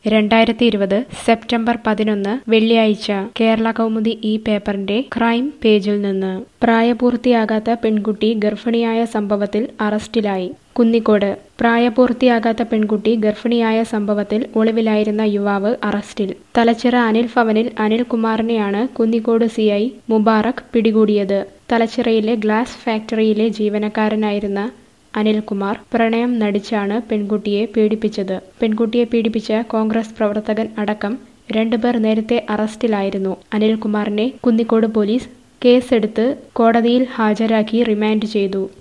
രണ്ടായിരത്തി ഇരുപത് സെപ്റ്റംബർ പതിനൊന്ന് വെള്ളിയാഴ്ച കേരള കൗമുദി ഈ പേപ്പറിന്റെ ക്രൈം പേജിൽ നിന്ന് പ്രായപൂർത്തിയാകാത്ത പെൺകുട്ടി ഗർഭിണിയായ സംഭവത്തിൽ അറസ്റ്റിലായി കുന്നിക്കോട് പ്രായപൂർത്തിയാകാത്ത പെൺകുട്ടി ഗർഭിണിയായ സംഭവത്തിൽ ഒളിവിലായിരുന്ന യുവാവ് അറസ്റ്റിൽ തലച്ചിറ അനിൽ ഭവനിൽ അനിൽകുമാറിനെയാണ് കുന്നിക്കോട് സിഐ മുബാറക് പിടികൂടിയത് തലച്ചിറയിലെ ഗ്ലാസ് ഫാക്ടറിയിലെ ജീവനക്കാരനായിരുന്ന അനിൽകുമാർ പ്രണയം നടിച്ചാണ് പെൺകുട്ടിയെ പീഡിപ്പിച്ചത് പെൺകുട്ടിയെ പീഡിപ്പിച്ച കോൺഗ്രസ് പ്രവർത്തകൻ അടക്കം രണ്ടുപേർ നേരത്തെ അറസ്റ്റിലായിരുന്നു അനിൽകുമാറിനെ കുന്നിക്കോട് പോലീസ് കേസെടുത്ത് കോടതിയിൽ ഹാജരാക്കി റിമാൻഡ് ചെയ്തു